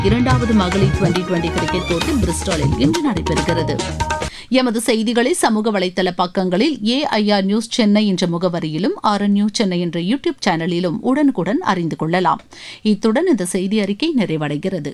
இரண்டாவது மகளிர் twenty twenty cricket போட்டி பிரிஸ்டாலில் இன்று நடைபெறுகிறது எமது செய்திகளை சமூக வலைதள பக்கங்களில் ஏஐஆர் நியூஸ் சென்னை என்ற முகவரியிலும் ஆர் நியூஸ் சென்னை என்ற யூடியூப் சேனலிலும் உடனுக்குடன் அறிந்து கொள்ளலாம் இத்துடன் இந்த செய்தி அறிக்கை நிறைவடைகிறது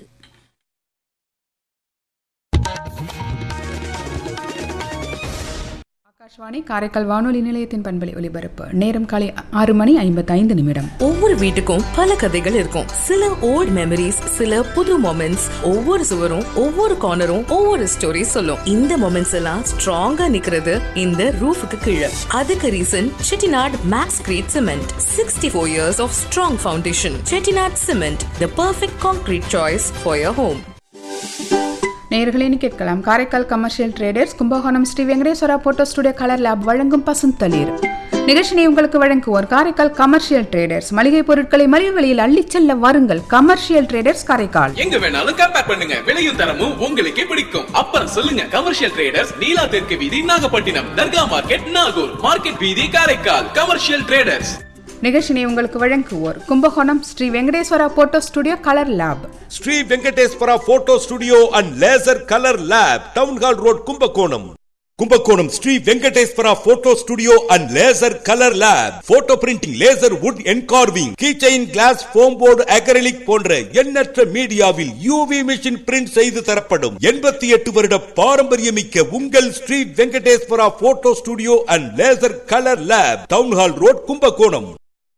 ஆகாஷ்வாணி காரைக்கால் வானொலி நிலையத்தின் பண்பலை ஒலிபரப்பு நேரம் காலை ஆறு மணி ஐம்பத்தைந்து நிமிடம் ஒவ்வொரு வீட்டுக்கும் பல கதைகள் இருக்கும் சில ஓல்ட் மெமரிஸ் சில புது மொமெண்ட்ஸ் ஒவ்வொரு சுவரும் ஒவ்வொரு கார்னரும் ஒவ்வொரு ஸ்டோரி சொல்லும் இந்த மொமெண்ட்ஸ் எல்லாம் ஸ்ட்ராங்கா நிக்கிறது இந்த ரூஃபுக்கு கீழே அதுக்கு reason Chettinad Maxcrete cement sixty four years of strong foundation Chettinad cement the perfect concrete choice for your home நேயர்களேன்னு கேட்கலாம் Karaikal commercial traders Kumbakonam Sri Venkateswara photo studio colour lab வழங்கும் பசுந்தளிர் நிகழ்ச்சியை உங்களுக்கு வழங்குவோர் காரைக்கால் கமர்ஷியல் ட்ரேடர்ஸ் மளிகை பொருட்களை மலிவு விலையில் அள்ளிச் செல்ல வாருங்கள் கமர்ஷியல் ட்ரேடர்ஸ் காரைக்கால் எங்க வேணாலும் கம்பேர் பண்ணுங்க விலையும் தரமும் உங்களுக்கே பிடிக்கும் அப்புறம் சொல்லுங்க கமர்ஷியல் ட்ரேடர்ஸ் நீலா தெற்கு வீதி நாகப்பட்டினம் தர்கா மார்க்கெட் நாகூர் மார்க்கெட் வீதி காரைக்கால் கமர்ஷியல் ட்ரேடர்ஸ் நிகழ்ச்சியை உங்களுக்கு வழங்குவோர் Kumbakonam Sri Venkateswara photo studio colour lab Sri Venkateswara photo studio and laser colour lab town hall road Kumbakonam Kumbakonam Sri Venkateswara photo studio and laser colour lab photo printing laser wood engraving keychain glass foam board acrylic போன்ற எண்ணற்ற மீடியாவில் UV machine print செய்து தரப்படும் எண்பத்தி எட்டு வருட பாரம்பரியமிக்க உங்கள் Sri Venkateswara photo studio and laser colour lab town hall road Kumbakonam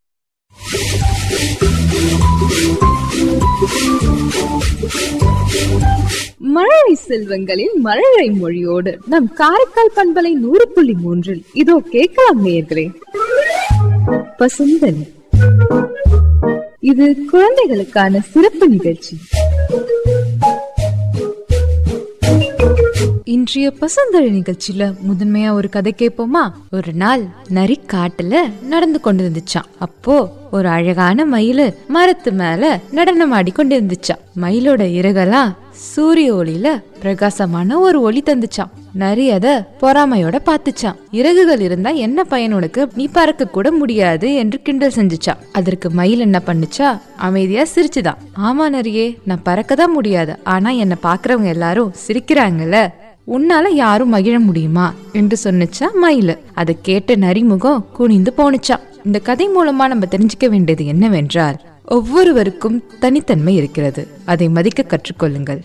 மழலை செல்வங்களின் மழலை மொழியோடு நம் காரைக்கால் பண்பலை நூறு புள்ளி மூன்றில் இதோ கேட்கலாம் நேயர்களே பசுந்தன் இது குழந்தைகளுக்கான சிறப்பு நிகழ்ச்சி இன்றைய பசுந்தழி நிகழ்ச்சியில முதன்மையா ஒரு கதை கேட்போமா ஒரு நாள் நரி காட்டுல நடந்து கொண்டு இருந்துச்சான் அப்போ ஒரு அழகான மயிலு மரத்து மேல நடனம் ஆடி கொண்டு இருந்துச்சான் மயிலோட இறகெல்லாம் சூரிய ஒளியில பிரகாசமான ஒரு ஒளி தந்துச்சான் நரி அத பொறாமையோட பாத்துச்சான் இறகுகள் இருந்தா என்ன பயன் உனக்கு நீ பறக்க கூட முடியாது என்று கிண்டல் செஞ்சுச்சான் அதற்கு மயில் என்ன பண்ணுச்சா அமைதியா சிரிச்சுதான் ஆமா நரியே நான் பறக்கதான் முடியாது ஆனா என்ன பாக்குறவங்க எல்லாரும் சிரிக்கிறாங்கல்ல உன்னால யாரும் மகிழ முடியுமா என்று சொன்னுச்சா மயில் அதை கேட்ட நரிமுகம் குனிந்து போனுச்சா இந்த கதை மூலமா நம்ம தெரிஞ்சுக்க வேண்டியது என்னவென்றால் ஒவ்வொருவருக்கும் தனித்தன்மை இருக்கிறது அதை மதிக்க கற்றுக்கொள்ளுங்கள்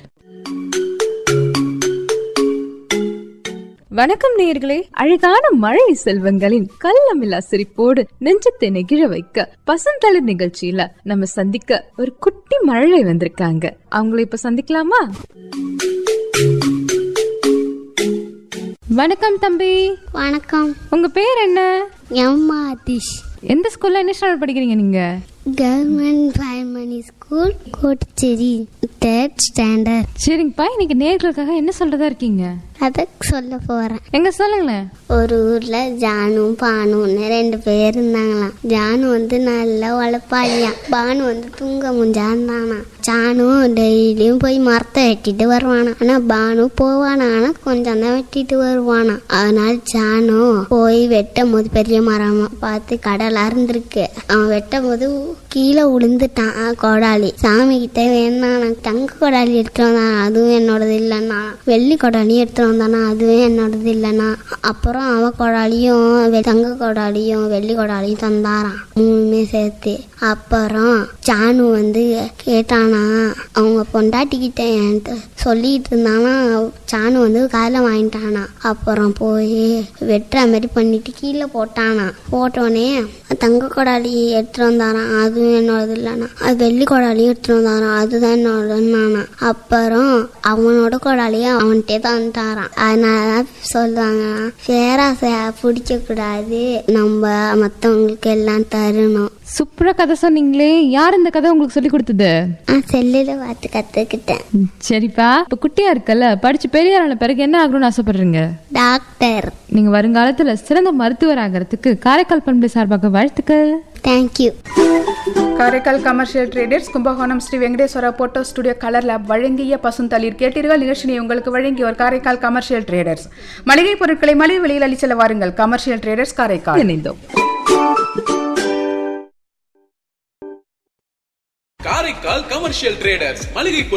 வணக்கம் நேயர்களே அழகான மழை செல்வங்களின் கள்ளமில்லா சிரிப்போடு நெஞ்சத்தை நெகிழ வைக்க பசந்தளிர் நிகழ்ச்சியில நம்ம சந்திக்க ஒரு குட்டி மழலை வந்திருக்காங்க அவங்கள இப்ப சந்திக்கலாமா வணக்கம் தம்பி வணக்கம் உங்க பேர் என்ன எம் ஆதிஷ் எந்த ஸ்கூல்ல என்ன ஸ்டாண்டர்ட் படிக்கிறீங்க நீங்க government primary school Kottacheri third standard சரிங்கப்பா இன்னைக்கு நேர்களுக்காக என்ன சொல்றதா இருக்கீங்க அதை சொல்ல போறேன் எங்க சொல்லுங்களேன் ஒரு ஊர்ல ஜானும் பானுன்னு ரெண்டு பேர் இருந்தாங்களாம் ஜானு வந்து நல்லா உழைப்பாளியாம் பானு வந்து தூங்க முஞ்சாந்தானா ஜானு டெய்லியும் போய் மரத்தை வெட்டிட்டு வருவானா ஆனா பானு போவானா ஆனா கொஞ்சம் தான் வெட்டிட்டு வருவானா அதனால ஜானு போய் வெட்டும் போது பெரிய மரமா பார்த்து கடலா இருந்திருக்கு அவன் வெட்டும் போது கீழே விழுந்துட்டான் கொடாலி சாமி கிட்ட வேணாம் தங்க கொடாலி எடுத்துட்டு வந்தான் அதுவும் என்னோடது இல்லைன்னா வெள்ளி கொடாலியும் எடுத்துட்டு வந்தானா அதுவும் என்னோடது இல்லைன்னா அப்புறம் அவ கொடாலியும் வெ- தங்க கொடாலியும் வெள்ளி கொடாலியும் தந்தாராம் மூணுமே சேர்த்து அப்புறம் ஜானு வந்து கேட்டானா அவங்க பொண்டாட்டி கிட்ட என்கிட்ட சொல்லிட்டு இருந்தானா ஜானு வந்து காதில் வாங்கிட்டானா அப்புறம் போய் வெட்டுற மாதிரி பண்ணிட்டு கீழே போட்டானா போட்டோடனே தங்க கொடாலி எடுத்துட்டு வந்தாராம் அதுவும் என்னோடது இல்லைனா அது வெள்ளி கொடாலியும் எடுத்துட்டு வந்தாராம் அதுதான் என்னோடதுன்னானா அப்புறம் அவனோட கொடாலியை அவன்கிட்டே தந்துட்டாராம் அதனால சொல்லுவாங்க பேராசை பிடிக்க கூடாது நம்ம மற்றவங்களுக்கு எல்லாம் தரணும் சூப்பரா கதை சொன்னீங்களே யார் இந்த கதை உங்களுக்கு சொல்லி கொடுத்தது நான் செல்லில் பார்த்து கற்றுக்கிட்டேன் ம், சரிப்பா இப்ப குட்டியா இருக்கல்ல படிச்சு பெரிய ஆன பிறகு என்ன ஆகணும்னு ஆசைப்படுறீங்க டாக்டர் நீங்க வருங்காலத்துல சிறந்த மருத்துவர் ஆகிறதுக்கு காரைக்கால் பண்பு சார்பாக வாழ்த்துக்கள் thank you Karaikal commercial traders Kumbakonam Sri Venkateswara photo studio colour lab வழங்கிய பசுந்தளிர் கேட்டீர்கள் நிகழ்ச்சியை உங்களுக்கு வழங்கியோர் காரைக்கால் கமர்ஷியல் ட்ரேடர்ஸ் மளிகை பொருட்களை மலிவு விலையில் அளிச்சல வாருங்கள் கமர்ஷியல் ட்ரேடர்ஸ் காரைக்கால் இணைந்தோம் காரைக்கால் கமர்ஷியல் ட்ரேடர்ஸ் மளிகை